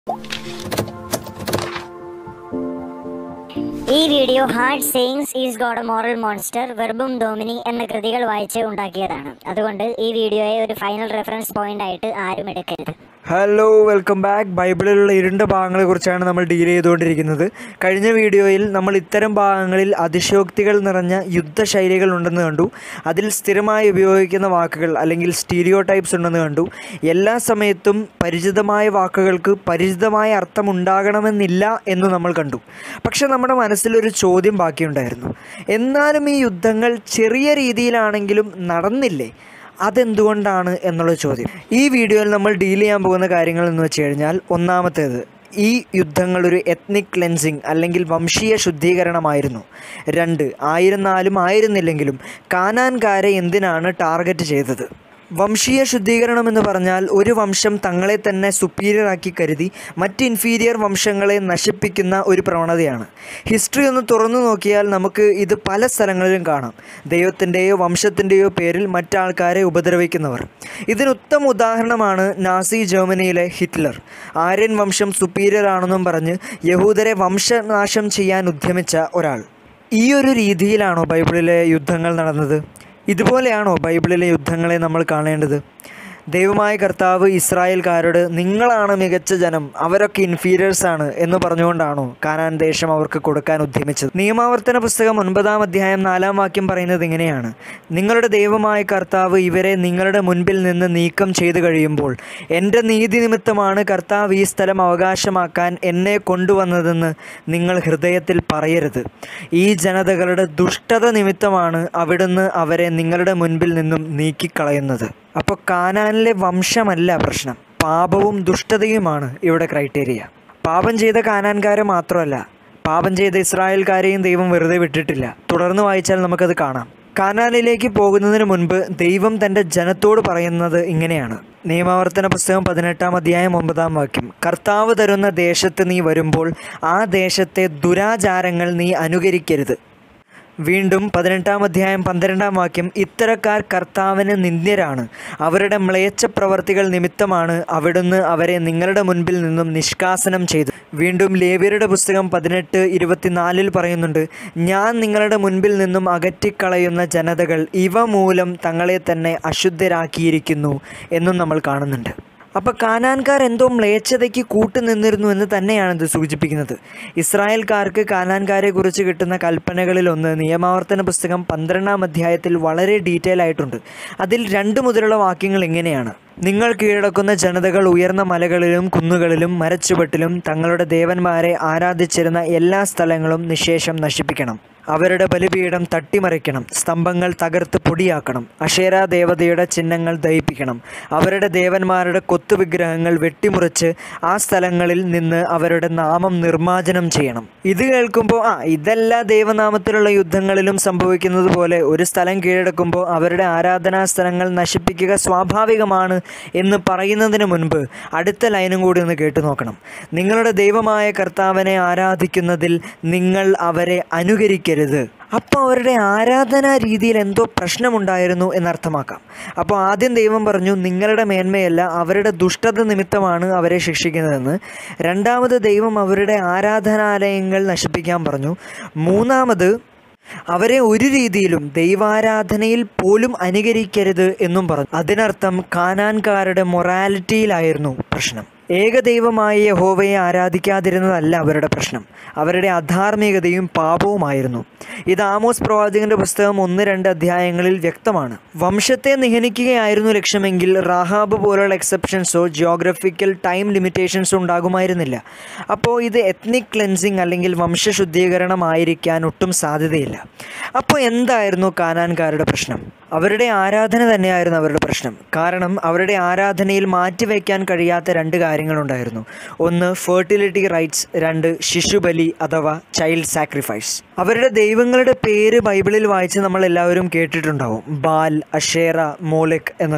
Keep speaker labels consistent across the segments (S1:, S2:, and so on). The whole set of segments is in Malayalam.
S1: ഈ video hard sayings is God a moral monster വെർബും ഡോമിനി എന്ന കൃതികൾ വായിച്ച് ഉണ്ടാക്കിയതാണ് അതുകൊണ്ട് ഈ വീഡിയോയെ ഒരു ഫൈനൽ റെഫറൻസ് പോയിന്റ് ആയിട്ട് ആരും എടുക്കരുത്
S2: ഹലോ വെൽക്കം ബാക്ക് ബൈബിളിലുള്ള ഇരുണ്ട ഭാഗങ്ങളെ കുറിച്ചാണ് നമ്മൾ ഡീൽ ചെയ്തുകൊണ്ടിരിക്കുന്നത് കഴിഞ്ഞ വീഡിയോയിൽ നമ്മൾ ഇത്തരം ഭാഗങ്ങളിൽ അതിശയോക്തികൾ നിറഞ്ഞ യുദ്ധശൈലികൾ ഉണ്ടെന്ന് കണ്ടു അതിൽ സ്ഥിരമായി ഉപയോഗിക്കുന്ന വാക്കുകൾ അല്ലെങ്കിൽ സ്റ്റീരിയോ ടൈപ്സ് ഉണ്ടെന്ന് കണ്ടു എല്ലാ സമയത്തും പരിചിതമായ വാക്കുകൾക്ക് പരിചിതമായ അർത്ഥം ഉണ്ടാകണമെന്നില്ല എന്ന് നമ്മൾ കണ്ടു പക്ഷെ നമ്മുടെ മനസ്സിലൊരു ചോദ്യം ബാക്കിയുണ്ടായിരുന്നു എന്നാലും ഈ യുദ്ധങ്ങൾ ചെറിയ രീതിയിലാണെങ്കിലും നടന്നില്ലേ അതെന്തുകൊണ്ടാണ് എന്നുള്ള ചോദ്യം ഈ വീഡിയോയിൽ നമ്മൾ ഡീൽ ചെയ്യാൻ പോകുന്ന കാര്യങ്ങൾ എന്ന് വെച്ച് കഴിഞ്ഞാൽ ഒന്നാമത്തേത് ഈ യുദ്ധങ്ങൾ ഒരു എത്നിക് ക്ലെൻസിങ് അല്ലെങ്കിൽ വംശീയ ശുദ്ധീകരണമായിരുന്നു രണ്ട് ആയിരുന്നാലും ആയിരുന്നില്ലെങ്കിലും കാനാൻകാരെ എന്തിനാണ് ടാർഗറ്റ് ചെയ്തത് വംശീയ ശുദ്ധീകരണം എന്ന് പറഞ്ഞാൽ ഒരു വംശം തങ്ങളെ തന്നെ സുപ്പീരിയർ ആക്കി കരുതി മറ്റ് ഇൻഫീരിയർ വംശങ്ങളെ നശിപ്പിക്കുന്ന ഒരു പ്രവണതയാണ് ഹിസ്റ്ററി ഒന്ന് തുറന്നു നോക്കിയാൽ നമുക്ക് ഇത് പല സ്ഥലങ്ങളിലും കാണാം ദൈവത്തിൻ്റെയോ വംശത്തിൻ്റെയോ പേരിൽ മറ്റാൾക്കാരെ ഉപദ്രവിക്കുന്നവർ ഇതിന് ഉത്തമ ഉദാഹരണമാണ് നാസി ജർമ്മനിയിലെ ഹിറ്റ്ലർ ആര്യൻ വംശം സുപ്പീരിയർ ആണെന്നും പറഞ്ഞ് യഹൂദരെ വംശനാശം ചെയ്യാൻ ഉദ്യമിച്ച ഒരാൾ ഈ ഒരു രീതിയിലാണോ ബൈബിളിലെ യുദ്ധങ്ങൾ നടന്നത് ഇതുപോലെയാണോ ബൈബിളിലെ യുദ്ധങ്ങളെ നമ്മൾ കാണേണ്ടത് ദൈവമായ കർത്താവ് ഇസ്രായേൽക്കാരോട് നിങ്ങളാണ് മികച്ച ജനം അവരൊക്കെ ഇൻഫീരിയേഴ്സ് ആണ് എന്ന് പറഞ്ഞുകൊണ്ടാണോ കാനാൻ ദേശം അവർക്ക് കൊടുക്കാൻ ഉദ്യമിച്ചത് നിയമാവർത്തന പുസ്തകം ഒൻപതാം അധ്യായം നാലാം വാക്യം പറയുന്നത് ഇങ്ങനെയാണ് നിങ്ങളുടെ ദൈവമായ കർത്താവ് ഇവരെ നിങ്ങളുടെ മുൻപിൽ നിന്ന് നീക്കം ചെയ്തു കഴിയുമ്പോൾ എൻ്റെ നീതി നിമിത്തമാണ് കർത്താവ് ഈ സ്ഥലം അവകാശമാക്കാൻ എന്നെ കൊണ്ടുവന്നതെന്ന് നിങ്ങൾ ഹൃദയത്തിൽ പറയരുത് ഈ ജനതകളുടെ ദുഷ്ടത നിമിത്തമാണ് അവിടുന്ന് അവരെ നിങ്ങളുടെ മുൻപിൽ നിന്നും നീക്കിക്കളയുന്നത് അപ്പോൾ കാനാനിലെ വംശമല്ല പ്രശ്നം പാപവും ദുഷ്ടതയുമാണ് ഇവിടെ ക്രൈറ്റീരിയ പാപം ചെയ്ത കാനാൻകാരെ മാത്രമല്ല പാപം ചെയ്ത ഇസ്രായേൽക്കാരെയും ദൈവം വെറുതെ വിട്ടിട്ടില്ല തുടർന്ന് വായിച്ചാൽ നമുക്കത് കാണാം കാനാനിലേക്ക് പോകുന്നതിന് മുൻപ് ദൈവം തൻ്റെ ജനത്തോട് പറയുന്നത് ഇങ്ങനെയാണ് നിയമാവർത്തന പുസ്തകം പതിനെട്ടാം അധ്യായം ഒമ്പതാം വാക്യം കർത്താവ് തരുന്ന ദേശത്ത് നീ വരുമ്പോൾ ആ ദേശത്തെ ദുരാചാരങ്ങൾ നീ അനുകരിക്കരുത് വീണ്ടും പതിനെട്ടാം അധ്യായം പന്ത്രണ്ടാം വാക്യം ഇത്തരക്കാർ കർത്താവിന് നിന്ദ്യരാണ് അവരുടെ മ്ലേച്ഛ പ്രവർത്തികൾ നിമിത്തമാണ് അവിടുന്ന് അവരെ നിങ്ങളുടെ മുൻപിൽ നിന്നും നിഷ്കാസനം ചെയ്തു വീണ്ടും ലേവ്യരുടെ പുസ്തകം പതിനെട്ട് ഇരുപത്തിനാലിൽ പറയുന്നുണ്ട് ഞാൻ നിങ്ങളുടെ മുൻപിൽ നിന്നും അകറ്റിക്കളയുന്ന ജനതകൾ ഇവ മൂലം തങ്ങളെ തന്നെ അശുദ്ധരാക്കിയിരിക്കുന്നു എന്നും നമ്മൾ കാണുന്നുണ്ട് അപ്പോൾ കാനാൻകാർ എന്തോ മ്ലേച്ഛതയ്ക്ക് കൂട്ടുനിന്നിരുന്നു എന്ന് തന്നെയാണ് ഇത് സൂചിപ്പിക്കുന്നത് ഇസ്രായേൽക്കാർക്ക് കാനാൻകാരെ കുറിച്ച് കിട്ടുന്ന കൽപ്പനകളിലൊന്ന് നിയമാവർത്തന പുസ്തകം പന്ത്രണ്ടാം അധ്യായത്തിൽ വളരെ ഡീറ്റെയിൽ ആയിട്ടുണ്ട് അതിൽ രണ്ട് മുതലുള്ള വാക്യങ്ങൾ ഇങ്ങനെയാണ് നിങ്ങൾ കീഴടക്കുന്ന ജനതകൾ ഉയർന്ന മലകളിലും കുന്നുകളിലും മരച്ചുവട്ടിലും തങ്ങളുടെ ദേവന്മാരെ ആരാധിച്ചിരുന്ന എല്ലാ സ്ഥലങ്ങളും നിശേഷം നശിപ്പിക്കണം അവരുടെ ബലിപീഠം തട്ടിമറിക്കണം സ്തംഭങ്ങൾ തകർത്ത് പൊടിയാക്കണം അഷേര ദേവതയുടെ ചിഹ്നങ്ങൾ ദഹിപ്പിക്കണം അവരുടെ ദേവന്മാരുടെ കൊത്തുവിഗ്രഹങ്ങൾ വെട്ടിമുറിച്ച് ആ സ്ഥലങ്ങളിൽ നിന്ന് അവരുടെ നാമം നിർമ്മാർജ്ജനം ചെയ്യണം ഇത് കേൾക്കുമ്പോൾ ആ ഇതെല്ലാ ദൈവനാമത്തിലുള്ള യുദ്ധങ്ങളിലും സംഭവിക്കുന്നത് പോലെ ഒരു സ്ഥലം കീഴടക്കുമ്പോൾ അവരുടെ ആരാധനാ സ്ഥലങ്ങൾ നശിപ്പിക്കുക സ്വാഭാവികമാണ് എന്ന് പറയുന്നതിന് മുൻപ് അടുത്ത ലൈനും കൂടി ഒന്ന് കേട്ടു നോക്കണം നിങ്ങളുടെ ദൈവമായ കർത്താവിനെ ആരാധിക്കുന്നതിൽ നിങ്ങൾ അവരെ അനുകരിക്കരുത് അപ്പോൾ അവരുടെ ആരാധനാ രീതിയിൽ എന്തോ പ്രശ്നമുണ്ടായിരുന്നു എന്നർത്ഥമാക്കാം അപ്പോൾ ആദ്യം ദൈവം പറഞ്ഞു നിങ്ങളുടെ മേന്മയല്ല അവരുടെ ദുഷ്ടത നിമിത്തമാണ് അവരെ ശിക്ഷിക്കുന്നതെന്ന് രണ്ടാമത് ദൈവം അവരുടെ ആരാധനാലയങ്ങൾ നശിപ്പിക്കാൻ പറഞ്ഞു മൂന്നാമത് അവരെ ഒരു രീതിയിലും ദൈവാരാധനയിൽ പോലും അനുകരിക്കരുത് എന്നും പറഞ്ഞു അതിനർത്ഥം കാനാൻകാരുടെ മൊറാലിറ്റിയിലായിരുന്നു പ്രശ്നം ഏകദൈവമായ യഹോവയെ ആരാധിക്കാതിരുന്നതല്ല അവരുടെ പ്രശ്നം അവരുടെ അധാർമികതയും പാപവുമായിരുന്നു ഇത് ആമോസ് പ്രവാചകന്റെ പുസ്തകം ഒന്ന് രണ്ട് അധ്യായങ്ങളിൽ വ്യക്തമാണ് വംശത്തെ നിഹനിക്കുകയായിരുന്നു ലക്ഷ്യമെങ്കിൽ റാഹാബ് പോലുള്ള എക്സെപ്ഷൻസോ ജിയോഗ്രഫിക്കൽ ടൈം ലിമിറ്റേഷൻസോ ഉണ്ടാകുമായിരുന്നില്ല അപ്പോൾ ഇത് എത്നിക് ക്ലെൻസിങ് അല്ലെങ്കിൽ വംശശുദ്ധീകരണമായിരിക്കാൻ ഒട്ടും സാധ്യതയില്ല അപ്പോൾ എന്തായിരുന്നു കാനാൻകാരുടെ പ്രശ്നം അവരുടെ ആരാധന തന്നെയായിരുന്നു അവരുടെ പ്രശ്നം കാരണം അവരുടെ ആരാധനയിൽ മാറ്റിവെക്കാൻ കഴിയാത്ത രണ്ട് കാര്യങ്ങളുണ്ടായിരുന്നു ഒന്ന് ഫെർട്ടിലിറ്റി റൈറ്റ്സ് രണ്ട് ശിശുബലി അഥവാ ചൈൽഡ് സാക്രിഫൈസ് അവരുടെ ദൈവങ്ങളുടെ പേര് ബൈബിളിൽ വായിച്ച് നമ്മൾ എല്ലാവരും കേട്ടിട്ടുണ്ടാവും ബാൽ അഷേറ മോലക് എന്നൊക്കെ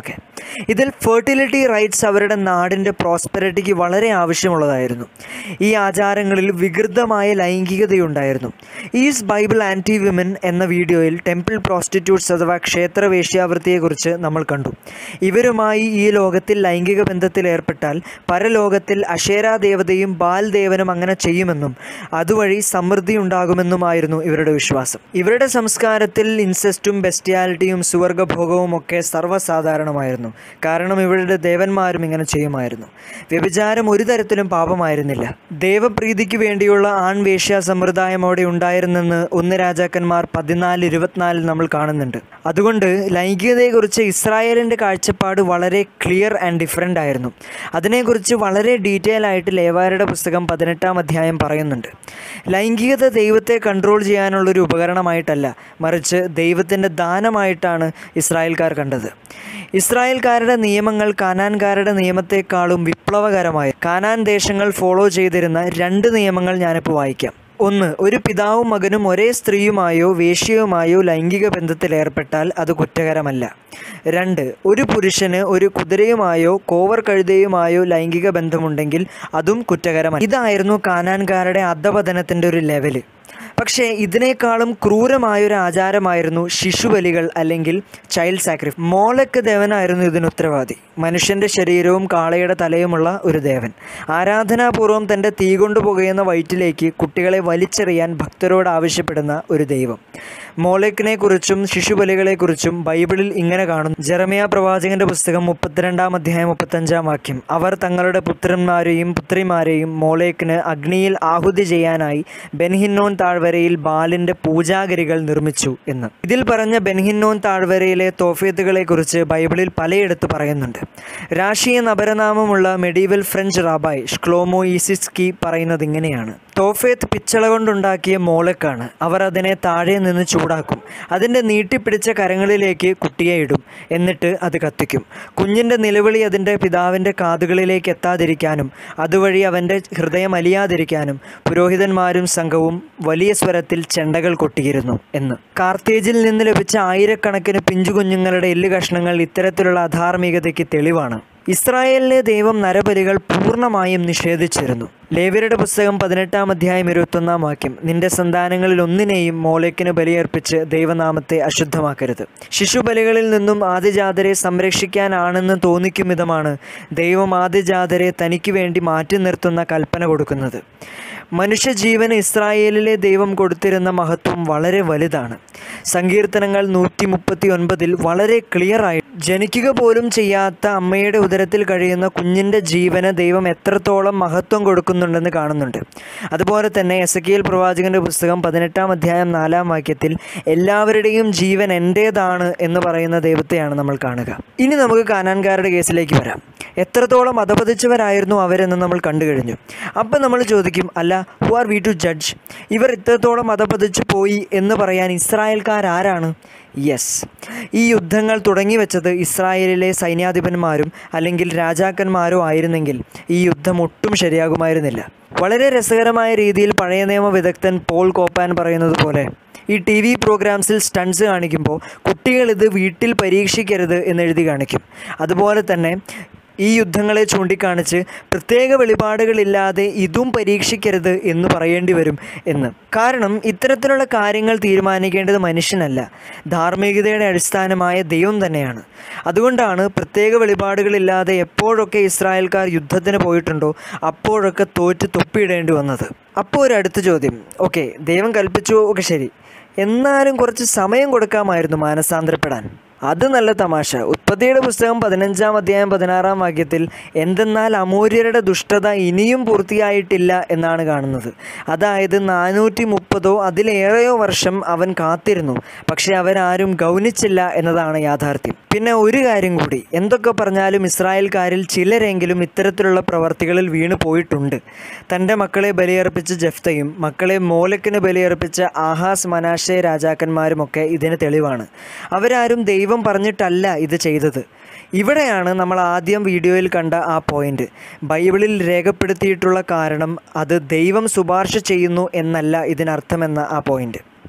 S2: ഇതിൽ ഫെർട്ടിലിറ്റി റൈറ്റ്സ് അവരുടെ നാടിൻ്റെ പ്രോസ്പെരിറ്റിക്ക് വളരെ ആവശ്യമുള്ളതായിരുന്നു ഈ ആചാരങ്ങളിൽ വികൃതമായ ലൈംഗികതയുണ്ടായിരുന്നു ഈസ് ബൈബിൾ ആൻറ്റി വിമൻ എന്ന വീഡിയോയിൽ ടെമ്പിൾ പ്രോസ്റ്റിറ്റ്യൂട്ട്സ് അഥവാ ക്ഷേത്ര വേശ്യാവൃത്തിയെക്കുറിച്ച് നമ്മൾ കണ്ടു ഇവരുമായി ഈ ലോകത്തിൽ ലൈംഗിക ബന്ധത്തിൽ ഏർപ്പെട്ടാൽ പരലോകത്തിൽ അശേരാ ദേവതയും ബാൽ ദേവനും അങ്ങനെ ചെയ്യുമെന്നും അതുവഴി സമൃദ്ധി ഉണ്ടാകുമെന്നുമായിരുന്നു ഇവരുടെ വിശ്വാസം ഇവരുടെ സംസ്കാരത്തിൽ ഇൻസെസ്റ്റും ബെസ്റ്റിയാലിറ്റിയും സുവർഗഭോഗവും ഒക്കെ സർവ്വസാധാരണമായിരുന്നു കാരണം ഇവരുടെ ദേവന്മാരും ഇങ്ങനെ ചെയ്യുമായിരുന്നു വ്യഭിചാരം ഒരു തരത്തിലും പാപമായിരുന്നില്ല ദേവപ്രീതിക്ക് വേണ്ടിയുള്ള ആൺവേശ്യ സമ്പ്രദായം അവിടെ ഉണ്ടായിരുന്നെന്ന് ഒന്ന് രാജാക്കന്മാർ പതിനാല് ഇരുപത്തിനാലിൽ നമ്മൾ കാണുന്നുണ്ട് അതുകൊണ്ട് ലൈംഗികതയെക്കുറിച്ച് ഇസ്രായേലിൻ്റെ കാഴ്ചപ്പാട് വളരെ ക്ലിയർ ആൻഡ് ഡിഫറെൻ്റ് ആയിരുന്നു അതിനെക്കുറിച്ച് വളരെ ഡീറ്റെയിൽ ആയിട്ട് ലേവാരുടെ പുസ്തകം പതിനെട്ടാം അധ്യായം പറയുന്നുണ്ട് ലൈംഗികത ദൈവത്തെ കൺട്രോൾ ചെയ്യാനുള്ളൊരു ഉപകരണമായിട്ടല്ല മറിച്ച് ദൈവത്തിൻ്റെ ദാനമായിട്ടാണ് ഇസ്രായേൽക്കാർ കണ്ടത് ഇസ്രായേൽക്കാരുടെ നിയമങ്ങൾ കാനാൻകാരുടെ നിയമത്തെക്കാളും വിപ്ലവകരമായ കാനാൻ ദേശങ്ങൾ ഫോളോ ചെയ്തിരുന്ന രണ്ട് നിയമങ്ങൾ ഞാനിപ്പോൾ വായിക്കാം ഒന്ന് ഒരു പിതാവും മകനും ഒരേ സ്ത്രീയുമായോ വേശ്യയുമായോ ലൈംഗിക ബന്ധത്തിൽ ഏർപ്പെട്ടാൽ അത് കുറ്റകരമല്ല രണ്ട് ഒരു പുരുഷന് ഒരു കുതിരയുമായോ കോവർ കഴുതയുമായോ ലൈംഗിക ബന്ധമുണ്ടെങ്കിൽ അതും കുറ്റകരമല്ല ഇതായിരുന്നു കാനാൻകാരുടെ അധപതനത്തിൻ്റെ ഒരു ലെവല് പക്ഷേ ഇതിനേക്കാളും ക്രൂരമായൊരു ആചാരമായിരുന്നു ശിശുബലികൾ അല്ലെങ്കിൽ ചൈൽഡ് സാക്രിഫ് മോളക്ക് ദേവനായിരുന്നു ഇതിന് ഉത്തരവാദി മനുഷ്യൻ്റെ ശരീരവും കാളയുടെ തലയുമുള്ള ഒരു ദേവൻ ആരാധനാപൂർവ്വം തൻ്റെ തീ കൊണ്ടു പുകയുന്ന വയറ്റിലേക്ക് കുട്ടികളെ വലിച്ചെറിയാൻ ഭക്തരോട് ആവശ്യപ്പെടുന്ന ഒരു ദൈവം മോളക്കിനെ കുറിച്ചും ശിശുബലികളെക്കുറിച്ചും ബൈബിളിൽ ഇങ്ങനെ കാണുന്നു ജെറമിയ പ്രവാചകന്റെ പുസ്തകം മുപ്പത്തിരണ്ടാം അധ്യായം മുപ്പത്തഞ്ചാം വാക്യം അവർ തങ്ങളുടെ പുത്രന്മാരെയും പുത്രിമാരെയും മോളേക്കിന് അഗ്നിയിൽ ആഹുതി ചെയ്യാനായി ബെൻഹിന്നോൻ താഴ്വരയിൽ ബാലിന്റെ പൂജാഗിരികൾ നിർമ്മിച്ചു എന്ന് ഇതിൽ പറഞ്ഞ ബെൻഹിന്നോൻ താഴ്വരയിലെ തോഫേത്തുകളെ കുറിച്ച് ബൈബിളിൽ പലയിടത്ത് പറയുന്നുണ്ട് രാഷ്ട്രീയ നപരനാമമുള്ള മെഡീവൽ ഫ്രഞ്ച് റാബായ് ഷ്ക്ലോമോ ഈസിസ്കി പറയുന്നത് ഇങ്ങനെയാണ് തോഫേത്ത് പിച്ചള കൊണ്ടുണ്ടാക്കിയ മോളക്കാണ് അവർ അതിനെ താഴെ നിന്ന് ചൂടാക്കും അതിൻ്റെ നീട്ടിപ്പിടിച്ച കരങ്ങളിലേക്ക് കുട്ടിയെ ഇടും എന്നിട്ട് അത് കത്തിക്കും കുഞ്ഞിൻ്റെ നിലവിളി അതിൻ്റെ പിതാവിൻ്റെ കാതുകളിലേക്ക് എത്താതിരിക്കാനും അതുവഴി അവൻ്റെ ഹൃദയം അലിയാതിരിക്കാനും പുരോഹിതന്മാരും സംഘവും വലിയ സ്വരത്തിൽ ചെണ്ടകൾ കൊട്ടിയിരുന്നു എന്ന് കാർത്തേജിൽ നിന്ന് ലഭിച്ച ആയിരക്കണക്കിന് പിഞ്ചുകുഞ്ഞുങ്ങളുടെ എല്ല് കഷ്ണങ്ങൾ ഇത്തരത്തിലുള്ള അധാർമികതയ്ക്ക് തെളിവാണ് ഇസ്രായേലിലെ ദൈവം നരബലികൾ പൂർണ്ണമായും നിഷേധിച്ചിരുന്നു ലേവ്യരുടെ പുസ്തകം പതിനെട്ടാം അധ്യായം ഇരുപത്തൊന്നാം വാക്യം നിന്റെ സന്താനങ്ങളിൽ ഒന്നിനെയും മോലേക്കിന് ബലിയർപ്പിച്ച് ദൈവനാമത്തെ അശുദ്ധമാക്കരുത് ശിശുബലികളിൽ നിന്നും ആദിജാതരെ സംരക്ഷിക്കാനാണെന്ന് തോന്നിക്കും വിധമാണ് ദൈവം ആദിജാതരെ തനിക്ക് വേണ്ടി മാറ്റി നിർത്തുന്ന കൽപ്പന കൊടുക്കുന്നത് മനുഷ്യജീവന് ഇസ്രായേലിലെ ദൈവം കൊടുത്തിരുന്ന മഹത്വം വളരെ വലുതാണ് സങ്കീർത്തനങ്ങൾ നൂറ്റി മുപ്പത്തി ഒൻപതിൽ വളരെ ക്ലിയറായി ജനിക്കുക പോലും ചെയ്യാത്ത അമ്മയുടെ ഉദരത്തിൽ കഴിയുന്ന കുഞ്ഞിൻ്റെ ജീവന് ദൈവം എത്രത്തോളം മഹത്വം കൊടുക്കുന്നുണ്ടെന്ന് കാണുന്നുണ്ട് അതുപോലെ തന്നെ എസ് കെ എൽ പ്രവാചകൻ്റെ പുസ്തകം പതിനെട്ടാം അധ്യായം നാലാം വാക്യത്തിൽ എല്ലാവരുടെയും ജീവൻ എൻ്റേതാണ് എന്ന് പറയുന്ന ദൈവത്തെയാണ് നമ്മൾ കാണുക ഇനി നമുക്ക് കാനാൻകാരുടെ കേസിലേക്ക് വരാം എത്രത്തോളം അധപതിച്ചവരായിരുന്നു അവരെന്ന് നമ്മൾ കണ്ടു കഴിഞ്ഞു അപ്പം നമ്മൾ ചോദിക്കും അല്ല who are we to judge ഇവർ ഇത്രത്തോളം അധപതിച്ചു പോയി എന്ന് പറയാൻ ഇസ്രായേൽക്കാരാരാണ് യെസ് ഈ യുദ്ധങ്ങൾ തുടങ്ങി വെച്ചത് ഇസ്രായേലിലെ സൈന്യാധിപന്മാരും അല്ലെങ്കിൽ രാജാക്കന്മാരോ ആയിരുന്നെങ്കിൽ ഈ യുദ്ധം ഒട്ടും ശരിയാകുമായിരുന്നില്ല വളരെ രസകരമായ രീതിയിൽ പഴയ നിയമ വിദഗ്ധൻ പോൾ കോപ്പാൻ പറയുന്നത് പോലെ ഈ ടി വി പ്രോഗ്രാംസിൽ സ്റ്റൺസ് കാണിക്കുമ്പോൾ കുട്ടികൾ ഇത് വീട്ടിൽ പരീക്ഷിക്കരുത് എന്ന് എഴുതി കാണിക്കും അതുപോലെ തന്നെ ഈ യുദ്ധങ്ങളെ ചൂണ്ടിക്കാണിച്ച് പ്രത്യേക വെളിപാടുകളില്ലാതെ ഇതും പരീക്ഷിക്കരുത് എന്ന് പറയേണ്ടി വരും എന്ന് കാരണം ഇത്തരത്തിലുള്ള കാര്യങ്ങൾ തീരുമാനിക്കേണ്ടത് മനുഷ്യനല്ല ധാർമ്മികതയുടെ അടിസ്ഥാനമായ ദൈവം തന്നെയാണ് അതുകൊണ്ടാണ് പ്രത്യേക വെളിപാടുകളില്ലാതെ എപ്പോഴൊക്കെ ഇസ്രായേൽക്കാർ യുദ്ധത്തിന് പോയിട്ടുണ്ടോ അപ്പോഴൊക്കെ തോറ്റ് തൊപ്പിയിടേണ്ടി വന്നത് അപ്പോൾ ഒരു അടുത്ത ചോദ്യം ഓക്കെ ദൈവം കൽപ്പിച്ചു ഒക്കെ ശരി എന്നാലും കുറച്ച് സമയം കൊടുക്കാമായിരുന്നു മാനസാന്തരപ്പെടാൻ അത് നല്ല തമാശ ഉത്പത്തിയുടെ പുസ്തകം പതിനഞ്ചാം അധ്യായം പതിനാറാം വാക്യത്തിൽ എന്തെന്നാൽ അമൂര്യരുടെ ദുഷ്ടത ഇനിയും പൂർത്തിയായിട്ടില്ല എന്നാണ് കാണുന്നത് അതായത് നാനൂറ്റി മുപ്പതോ അതിലേറെയോ വർഷം അവൻ കാത്തിരുന്നു പക്ഷെ അവരാരും ഗൗനിച്ചില്ല എന്നതാണ് യാഥാർത്ഥ്യം പിന്നെ ഒരു കാര്യം കൂടി എന്തൊക്കെ പറഞ്ഞാലും ഇസ്രായേൽക്കാരിൽ ചിലരെങ്കിലും ഇത്തരത്തിലുള്ള പ്രവർത്തികളിൽ വീണു പോയിട്ടുണ്ട് തൻ്റെ മക്കളെ ബലിയർപ്പിച്ച ജഫ്തയും മക്കളെ മോലക്കിന് ബലിയർപ്പിച്ച ആഹാസ് മനാഷെ രാജാക്കന്മാരുമൊക്കെ ഇതിന് തെളിവാണ് അവരാരും ദൈവം പറഞ്ഞിട്ടല്ല ഇത് ചെയ്തത് ഇവിടെയാണ് നമ്മൾ ആദ്യം വീഡിയോയിൽ കണ്ട ആ പോയിന്റ് ബൈബിളിൽ രേഖപ്പെടുത്തിയിട്ടുള്ള കാരണം അത് ദൈവം ശുപാർശ ചെയ്യുന്നു എന്നല്ല ഇതിനർത്ഥമെന്ന ആ പോയിന്റ്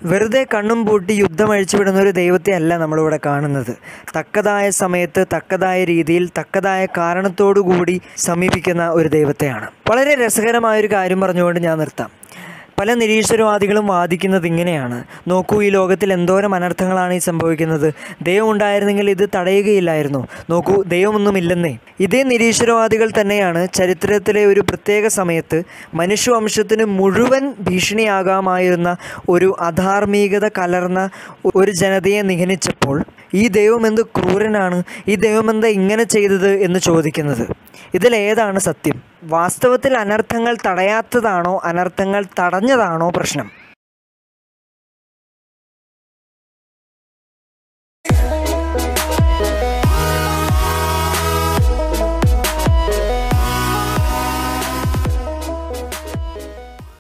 S2: വെറുതെ കണ്ണും പൂട്ടി യുദ്ധം അഴിച്ചുവിടുന്ന ഒരു ദൈവത്തെ അല്ല നമ്മളിവിടെ കാണുന്നത് തക്കതായ സമയത്ത് തക്കതായ രീതിയിൽ തക്കതായ കാരണത്തോടു കൂടി സമീപിക്കുന്ന ഒരു ദൈവത്തെയാണ് വളരെ രസകരമായ ഒരു കാര്യം പറഞ്ഞുകൊണ്ട് ഞാൻ നിർത്താം പല നിരീശ്വരവാദികളും വാദിക്കുന്നത് ഇങ്ങനെയാണ് നോക്കൂ ഈ ലോകത്തിൽ എന്തോരം അനർത്ഥങ്ങളാണ് ഈ സംഭവിക്കുന്നത് ദൈവം ഉണ്ടായിരുന്നെങ്കിൽ ഇത് തടയുകയില്ലായിരുന്നു നോക്കൂ ദൈവമൊന്നുമില്ലെന്നേ ഇതേ നിരീശ്വരവാദികൾ തന്നെയാണ് ചരിത്രത്തിലെ ഒരു പ്രത്യേക സമയത്ത് മനുഷ്യവംശത്തിന് മുഴുവൻ ഭീഷണിയാകാമായിരുന്ന ഒരു അധാർമികത കലർന്ന ഒരു ജനതയെ നിഗണിച്ചപ്പോൾ ഈ ദൈവം എന്ത് ക്രൂരനാണ് ഈ ദൈവം എന്താ ഇങ്ങനെ ചെയ്തത് എന്ന് ചോദിക്കുന്നത് ഇതിലേതാണ് സത്യം വാസ്തവത്തിൽ അനർത്ഥങ്ങൾ തടയാത്തതാണോ അനർത്ഥങ്ങൾ തടഞ്ഞതാണോ പ്രശ്നം